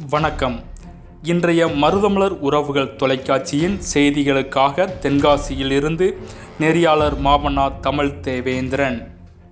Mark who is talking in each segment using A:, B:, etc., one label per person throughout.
A: வணக்கம் இன்றைய மருதமலர் உறவுகள் தொலைக்காட்சியின் செய்திகளுக்காக தென்காசியிலிருந்து நெறியாளர் மாமன்னா தமிழ் தேவேந்திரன்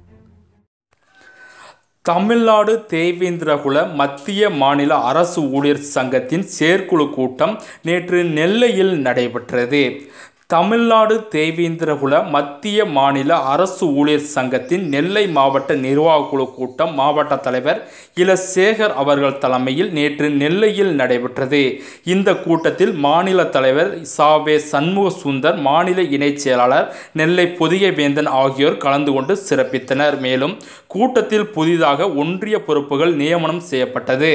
A: தமிழ்நாடு தேவேந்திரகுல மத்திய மாநில அரசு ஊழியர் சங்கத்தின் செயற்குழு கூட்டம் நேற்று நெல்லையில் நடைபெற்றது தமிழ்நாடு தேவேந்திரகுல மத்திய மாநில அரசு ஊழியர் சங்கத்தின் நெல்லை மாவட்ட நிர்வாகக் குழு கூட்டம் மாவட்ட தலைவர் இல சேகர் அவர்கள் தலைமையில் நேற்று நெல்லையில் நடைபெற்றது இந்த கூட்டத்தில் மாநில தலைவர் சாவே சண்முக சுந்தர் மாநில இணைச் செயலாளர் நெல்லை பொதிகை வேந்தன் ஆகியோர் கலந்து கொண்டு சிறப்பித்தனர் மேலும் கூட்டத்தில் புதிதாக ஒன்றிய பொறுப்புகள் நியமனம் செய்யப்பட்டது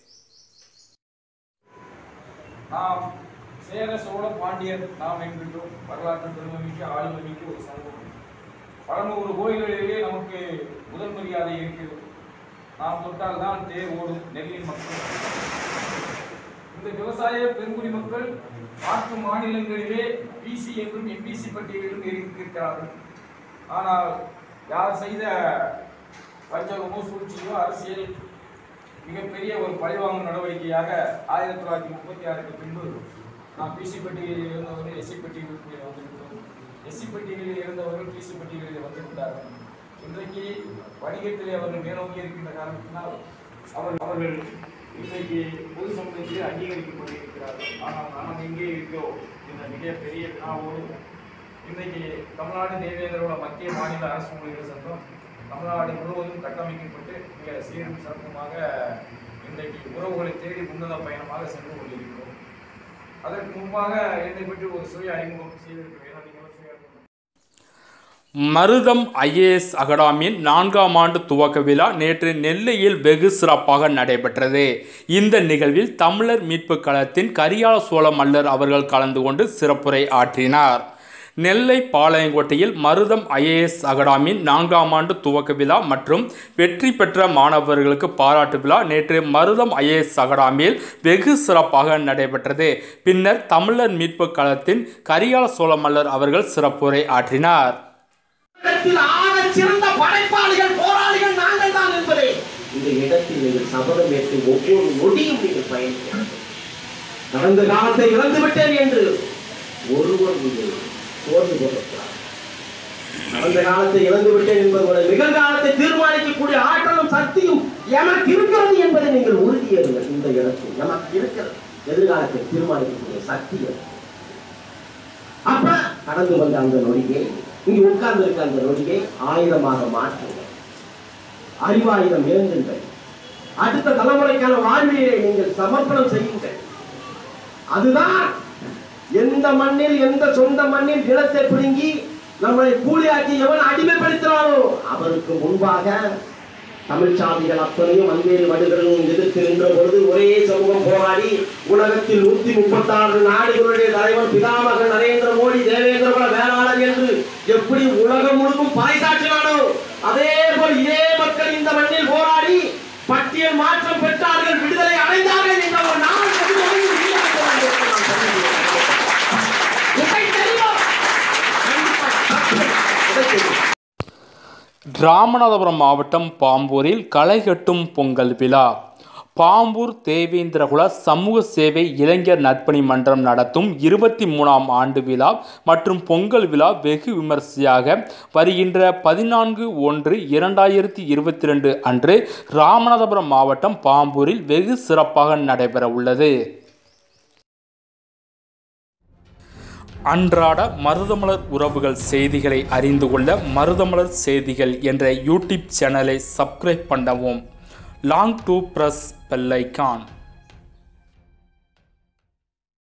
B: நாம் சேர சோழ பாண்டியர் நாம் என்கின்றோம் வரலாற்று பெருமைமிக்க ஆளுமைமிக்க ஒரு சமூகம் பழநூறு கோயில்களிலே நமக்கு முதல் மரியாதை இருக்கிறது நாம் தொட்டால் தான் தேர் ஓடும் நெல்லின் மக்கள் இந்த விவசாய பெருங்குடி மக்கள் மாற்று மாநிலங்களிலே பிசி என்றும் எம்பிசி பட்டியலிலும் இருக்கிறார்கள் ஆனால் யார் செய்த வஞ்சகமோ சூழ்ச்சியோ அரசியல் மிகப்பெரிய ஒரு பழிவாங்கும் நடவடிக்கையாக ஆயிரத்தி தொள்ளாயிரத்தி முப்பத்தி ஆறுக்கு பின்பு நாம் பிசி பட்டியலில் இருந்தவர்கள் எஸ்சி பட்டியலில் வந்திருக்கிறோம் எஸ்சி பட்டியலில் இருந்தவர்கள் பிசி பட்டியலில் வந்துவிட்டார்கள் இன்றைக்கு வணிகத்திலே அவர்கள் மேலோங்கி இருக்கின்ற காரணத்தினால் அவர் அவர்கள் இன்றைக்கு பொது சமூகத்தில் அங்கீகரிக்கப்பட்டிருக்கிறார்கள் ஆனால் நாம் எங்கே இருக்கிறோம் இந்த மிகப்பெரிய வினாவோடு இன்றைக்கு தமிழ்நாடு தேவேந்திரோட மத்திய மாநில அரசு ஊழியர் சங்கம் தமிழ்நாடு முழுவதும் கட்டமைக்கப்பட்டு மிக சீரும் சிறப்புமாக இன்றைக்கு உறவுகளை தேடி உன்னத பயணமாக சென்று கொண்டிருக்கிறோம் அதற்கு முன்பாக என்னை பற்றி ஒரு சுய அறிமுகம் செய்திருக்க வேணும் நீங்கள் சுய அறிமுகம்
A: மருதம் ஐஏஎஸ் அகாடமியின் நான்காம் ஆண்டு துவக்க விழா நேற்று நெல்லையில் வெகு சிறப்பாக நடைபெற்றது இந்த நிகழ்வில் தமிழர் மீட்பு களத்தின் கரியால சோழ மல்லர் அவர்கள் கலந்து கொண்டு சிறப்புரை ஆற்றினார் நெல்லை பாளையங்கோட்டையில் மருதம் ஐஏஎஸ் அகாடமியின் நான்காம் ஆண்டு துவக்க விழா மற்றும் வெற்றி பெற்ற மாணவர்களுக்கு பாராட்டு விழா நேற்று மருதம் ஐஏஎஸ் அகாடமியில் வெகு சிறப்பாக நடைபெற்றது பின்னர் தமிழர் மீட்பு களத்தின் கரியால சோழ மல்லர் அவர்கள் சிறப்புரை ஆற்றினார்
C: இடத்தில் ஆகச் சிறந்த படைப்பாளிகள் போராளிகள் நாங்கள் தான் என்பதை இந்த இடத்தில் நீங்கள் சபதம் ஏற்று ஒவ்வொரு நொடியும் நீங்கள் பயணிக்கிறார்கள் கடந்த காலத்தை இழந்து விட்டேன் என்று ஒருவர் நீங்கள் சோர்ந்து கொள்ளக்கூடாது கடந்த காலத்தை இழந்து விட்டேன் என்பதோட நிகழ்காலத்தை தீர்மானிக்கக்கூடிய ஆற்றலும் சக்தியும் எமக்கு இருக்கிறது என்பதை நீங்கள் உறுதியேறுங்கள் இந்த இடத்தில் எமக்கு இருக்கிறது எதிர்காலத்தை தீர்மானிக்கக்கூடிய சக்தி இருக்கு. அப்ப கடந்து வந்த அந்த நொடியை இங்க உட்கார்ந்து இருக்க அந்த நொடியை ஆயுதமாக மாற்றுங்கள் அறிவாயுதம் ஏந்துங்கள் அடுத்த தலைமுறைக்கான வாழ்வியலை நீங்கள் சமர்ப்பணம் செய்யுங்கள் அதுதான் எந்த மண்ணில் எந்த சொந்த மண்ணில் நிலத்தை பிடுங்கி நம்மளை கூலியாக்கி எவன் அடிமைப்படுத்தினானோ அவருக்கு முன்பாக தமிழ் சாதிகள் அத்தனையும் அங்கேறி வடுகளும் எதிர்த்து நின்ற பொழுது ஒரே சமூகம் போராடி உலகத்தில் நூத்தி முப்பத்தி ஆறு நாடுகளுடைய தலைவர் பிதாமகன் நரேந்திர மோடி தேவேந்திர வேளாளர் என்று எப்படி உலகம் முழுக்கும் பறைசாற்றினானோ அதே போல் இதே மக்கள் இந்த மண்ணில் போராடி பட்டியல் மாற்றம் பெற்றார்கள் விடுதலை அடைந்தார்கள் என்ற ஒரு நாள் வெகு தொலைவில் இல்லை என்று நான் உங்களுக்கு நான் சொல்லுகிறேன். உண்மை தெரியும். கண்டிப்பா சத்தியம். இதை தெரியும்.
A: ராமநாதபுரம் மாவட்டம் பாம்பூரில் களைகட்டும் பொங்கல் விழா பாம்பூர் தேவேந்திரகுல சமூக சேவை இளைஞர் நற்பணி மன்றம் நடத்தும் இருபத்தி மூணாம் ஆண்டு விழா மற்றும் பொங்கல் விழா வெகு விமர்சையாக வருகின்ற பதினான்கு ஒன்று இரண்டாயிரத்தி இருபத்தி ரெண்டு அன்று ராமநாதபுரம் மாவட்டம் பாம்பூரில் வெகு சிறப்பாக நடைபெற உள்ளது அன்றாட மருதமலர் உறவுகள் செய்திகளை அறிந்து கொள்ள மருதமலர் செய்திகள் என்ற யூடியூப் சேனலை சப்ஸ்கிரைப் பண்ணவும் லாங் டு ப்ரெஸ் பெல்லைக்கான்